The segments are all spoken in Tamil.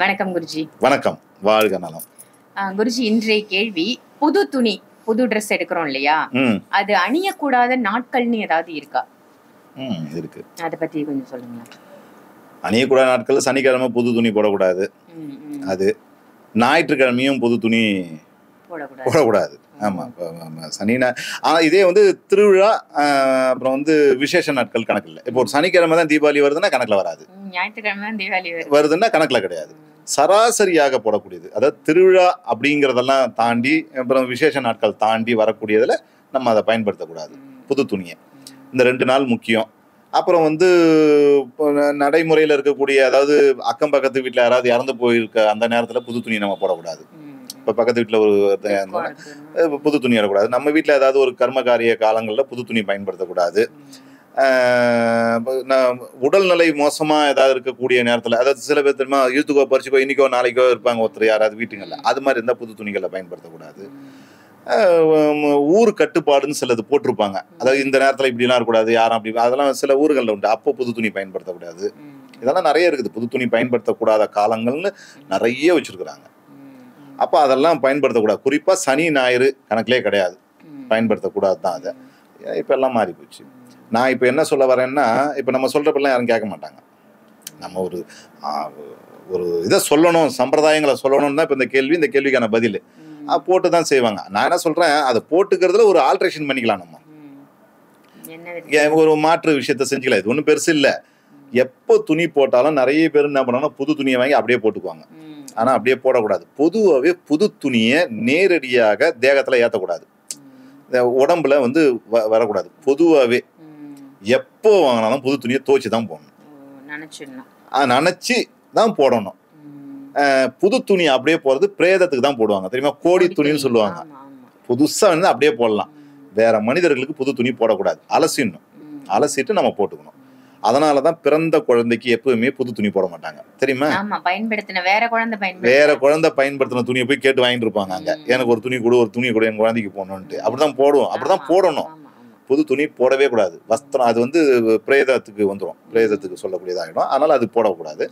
வணக்கம் குருஜி வணக்கம் வாழ்க நலம் ஆஹ் குருஜி இன்றைய கேள்வி புது துணி புது ட்ரெஸ் எடுக்கிறோம் இல்லையா ம் அது அணியக்கூடாத நாட்கள்னு ஏதாவது இருக்கா ம் இருக்கு அதை பத்தி கொஞ்சம் சொல்லுங்களேன் அணியக்கூடாத நாட்கள் சனிக்கிழமை புது துணி போடக்கூடாது ம், ம். அது ஞாயிற்றுக்கிழமையும் புது துணி போடக்கூடாது போடக்கூடாது ஆமாம் சனி ஞா- ஆனா இதே வந்து திருவிழா ஆஹ், அப்புறம் வந்து விசேஷ நாட்கள் கணக்கு இல்லை இப்போ ஒரு சனிக்கிழமை தான் தீபாவளி வருதுன்னா கணக்கில் வராது ம், ஞாயிற்றுக்கிழமை தான் தீபாவளி வருது வருதுன்னா கணக்கில் கிடையாது சராசரியாக போடக்கூடியது அதாவது திருவிழா அப்படிங்கிறதெல்லாம் தாண்டி அப்புறம் விசேஷ நாட்கள் தாண்டி வரக்கூடியதில் நம்ம அதை பயன்படுத்தக்கூடாது ம், புது துணியை இந்த ரெண்டு நாள் முக்கியம் அப்புறம் வந்து இப்போ ந- நடைமுறையில் இருக்கக்கூடிய அதாவது அக்கம் பக்கத்து வீட்டில் யாராவது இறந்து போயிருக்க அந்த நேரத்தில் புது துணி நம்ம போடக்கூடாது ம், இப்போ பக்கத்து வீட்டில் ஒரு ஒருத்தன் இருக்கும், இறந்தா, இருக்கும். அஹ் புது துணி வரக்கூடாது நம்ம வீட்டில் ஏதாவது ஒரு கர்மகாரிய காலங்களில் புது துணி பயன்படுத்தக்கூடாது ஆஹ் இப்ப நான் உடல்நிலை மோசமாக ஏதாவது இருக்கக்கூடிய நேரத்தில் அதாவது சில பேர் தெரியுமா இழுத்துக்கோ பறிச்சுக்கோ இன்னைக்கோ நாளைக்கோ இருப்பாங்க ஒருத்தர் யாராவது வீட்டுங்களில் அது மாதிரி இருந்தால் புது துணிகளை பயன்படுத்தக்கூடாது ஆஹ் உம் ஊர் கட்டுப்பாடுன்னு சிலது போட்டிருப்பாங்க அதாவது இந்த நேரத்தில் இப்படிலாம் இருக்கக்கூடாது யாரும் அப்படி அதெல்லாம் சில ஊர்களில் உண்டு அப்போ புது துணி பயன்படுத்தக்கூடாது ம், இதெல்லாம் நிறைய இருக்குது புது துணி பயன்படுத்தக்கூடாத காலங்கள்னு நிறைய வச்சிருக்கிறாங்க ம், அப்போ அதெல்லாம் பயன்படுத்தக்கூடாது குறிப்பாக சனி ஞாயிறு கணக்கிலே கிடையாது ம், பயன்படுத்தக்கூடாது தான் அதை இப்போ எல்லாம் மாறி போச்சு நான் இப்போ என்ன சொல்ல வரேன்னா இப்போ நம்ம சொல்கிறப்பெல்லாம் யாரும் கேட்க மாட்டாங்க நம்ம ஒரு ஆ, ஒரு இதை சொல்லணும் சம்பிரதாயங்களை சொல்லணும்னு தான் இப்போ இந்த கேள்வி இந்த கேள்விக்கான பதில் ம், ஆ, போட்டு தான் செய்வாங்க நான் என்ன சொல்கிறேன் அதை போட்டுக்கிறதுல ஒரு ஆல்ட்ரேஷன் பண்ணிக்கலாம் நம்ம ம். என்ன ஏன் ஒரு மாற்று விஷயத்த செஞ்சுக்கலாம் இது ஒன்றும் பெருசு இல்லை எப்போ துணி போட்டாலும் நிறைய பேர் என்ன பண்ணுவாங்கன்னா புது துணியை வாங்கி அப்படியே போட்டுக்குவாங்க ம், ஆனால் அப்படியே போடக்கூடாது பொதுவாகவே புது துணியை நேரடியாக தேகத்தில் ஏற்றக்கூடாது ம், உடம்புல வந்து வ வரக்கூடாது பொதுவாகவே ம். எப்போ வாங்கினாலும் புது துணியை துவைச்சு தான் போடணும் ஓ, நினைச்சிடலாம் ஆ, நனைச்சி தான் போடணும் ம். அஹ், புது துணி அப்படியே போகிறது பிரேதத்துக்கு தான் போடுவாங்க தெரியுமா கோடி துணின்னு சொல்லுவாங்க ஆமா, ஆமா. புதுசாக வந்து அப்படியே போடலாம் ம், வேற மனிதர்களுக்கு புது துணி போடக்கூடாது அலசிடணும் ம். அலசிட்டு நம்ம போட்டுக்கணும் அதனால தான் பிறந்த குழந்தைக்கு எப்பவுமே புது துணி போட மாட்டாங்க தெரியுமா ஆமா பயன்படுத்தின வேற குழந்தை பயன்படுத்தின வேற குழந்தை பயன்படுத்தின துணியை போய் கேட்டு வாங்கிட்டு இருப்பாங்க அங்க ம். எனக்கு ஒரு துணி கொடு ஒரு துணி கொடு என் குழந்தைக்கு போடணுன்ட்டு அப்படிதான் போடுவோம் அப்படிதான் ஆமா, போடணும் ஆமா, ஆமா. புது துணி போடவே கூடாது வஸ்திரம் அது வந்து பிரேதத்துக்கு வந்துடும் பிரேதத்துக்கு சொல்லக்கூடியதாகிடும் அதனால அது போடக்கூடாது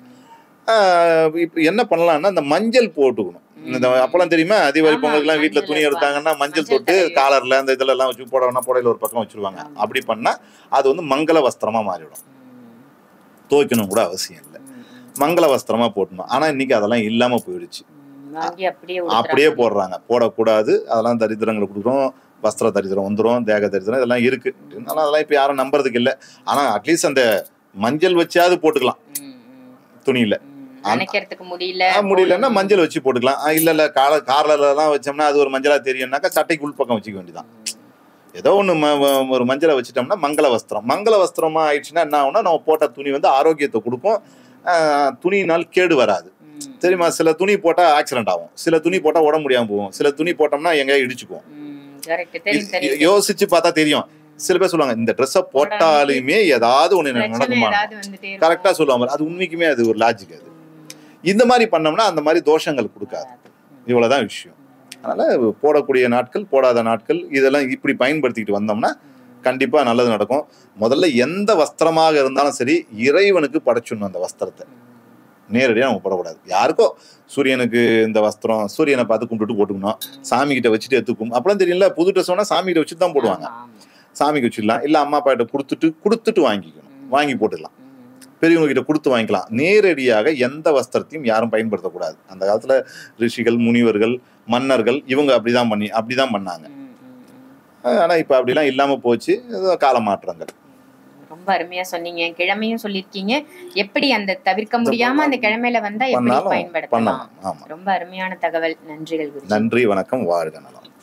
ஆஹ் இப்ப என்ன பண்ணலாம்னா இந்த மஞ்சள் போட்டுக்கணும் இந்த ம். அப்பெல்லாம் தெரியுமா தீபாவளி ஆமா, பொங்கலுக்குலாம் வீட்டில் மஞ்சள் துணி வைப்பாங்க. எடுத்தாங்கன்னா மஞ்சள் மஞ்சள் தொட்டு தடவி. காலர்ல அந்த இதுல எல்லாம் வச்சு போடணும்னா புடையில ஒரு பக்கம் வச்சிருவாங்க ஆமா. அப்படி பண்ணா அது வந்து மங்கள வஸ்திரமா மாறிடும் துவைக்கணும் கூட அவசியம் இல்லை ம், ம், மங்கள வஸ்திரமா போட்டணும் ஆனா இன்னைக்கு அதெல்லாம் இல்லாம போயிடுச்சு ம். வாங்கி அப்படியே அப்படியே ஊத்துறாங்க. போடுறாங்க போடக்கூடாது அதெல்லாம் தரித்திரங்களை கொடுக்குறோம் வஸ்திர தரித்திரம் வந்துடும் தேக தரித்திரம் இதெல்லாம் இருக்கு இருந்தாலும் அதெல்லாம் இப்போ யாரும் நம்புறதுக்கு இல்லை ஆனா அட்லீஸ்ட் அந்த மஞ்சள் வச்சாவது போட்டுக்கலாம் ம், ம், துணியில ம். நினைக்கிறதுக்கு முடியல ஆ, முடியலன்னா மஞ்சள் வச்சு போட்டுக்கலாம் ஆ, இல்ல இல்ல கால கார்லலாம் வச்சோம்னா அது ஒரு மஞ்சளா தெரியும்னாக்கா சட்டைக்கு உள்பக்கம் வச்சுக்க வேண்டியதான் ஏதோ ஒன்று ஒரு மஞ்சளை வச்சுட்டோம்னா மங்கள வஸ்திரம் மங்கள வஸ்திரமா ஆயிடுச்சுன்னா என்ன ஆகும்னா நம்ம போட்ட துணி வந்து ஆரோக்கியத்தை கொடுக்கும் ஆ, துணியினால் கேடு வராது ம், தெரியுமா சில துணி போட்டா ஆக்சிடென்ட் ஆகும் சில துணி போட்டா உடம்பு முடியாம போகும் சில துணி போட்டோம்னா எங்கேயா இடிச்சுக்குவோம் ம், correct. தெரியும், இது- தெரியும். யோசிச்சு பார்த்தா தெரியும் சில பேர் சொல்லுவாங்க இந்த ட்ரெஸ்ஸை போட்டாலுமே ஏதாவது ஒண்ணு பிரச்சனை நடக்குமா ஏதாவது வந்துட்டே இருக்கும். கரெக்டா சொல்லுவாங்க அது உண்மைக்குமே அது ஒரு லாஜிக் அது ம். இந்த மாதிரி பண்ணோம்னா அந்த மாதிரி தோஷங்கள் கொடுக்காது இவ்வளவுதான் விஷயம் அதனால போடக்கூடிய நாட்கள் போடாத நாட்கள் இதெல்லாம் இப்படி பயன்படுத்திக்கிட்டு வந்தோம்னா கண்டிப்பா நல்லது நடக்கும் முதல்ல எந்த வஸ்திரமாக இருந்தாலும் சரி இறைவனுக்கு படைச்சிடணும் அந்த வஸ்திரத்தை நேரடியாக நம்ம போடக்கூடாது யாருக்கோ சூரியனுக்கு இந்த வஸ்திரம் சூரியனை பார்த்து கும்பிட்டுட்டு போட்டுக்கணும் சாமி கிட்ட வச்சுட்டு எடுத்துக்கும் அப்பெல்லாம் தெரியல புது ட்ரெஸ் வேணா சாமி கிட்ட வச்சுட்டு தான் போடுவாங்க ஆமா, ஆமா. சாமிக்கு வச்சிடலாம் இல்ல அம்மா அப்பா கிட்ட கொடுத்துட்டு கொடுத்துட்டு வாங்கிக்கணும் ம். வாங்கி போட்டுக்கலாம் ம். பெரியவங்க கிட்ட கொடுத்து வாங்கிக்கலாம் நேரடியாக எந்த வஸ்திரத்தையும் யாரும் பயன்படுத்தக்கூடாது அந்த காலத்துல ரிஷிகள் முனிவர்கள் மன்னர்கள் இவங்க அப்படிதான் பண்ணி அப்படிதான் பண்ணாங்க ம், ம், ம். ஆனா இப்ப அப்படிலாம் இல்லாம போச்சு ஏதோ கால மாற்றங்கள் ரொம்ப அருமையா சொன்னீங்க கிழமையும் சொல்லிருக்கீங்க எப்படி அந்த தவிர்க்க முடியாம அந்த கிழமையில வந்தா எப்படி பண்ணாலும் பயன்படுத்தலாம் பண்ணலாம் ஆமா ரொம்ப அருமையான தகவல் நன்றிகள் குருஜி நன்றி வணக்கம் வாழ்க நலம்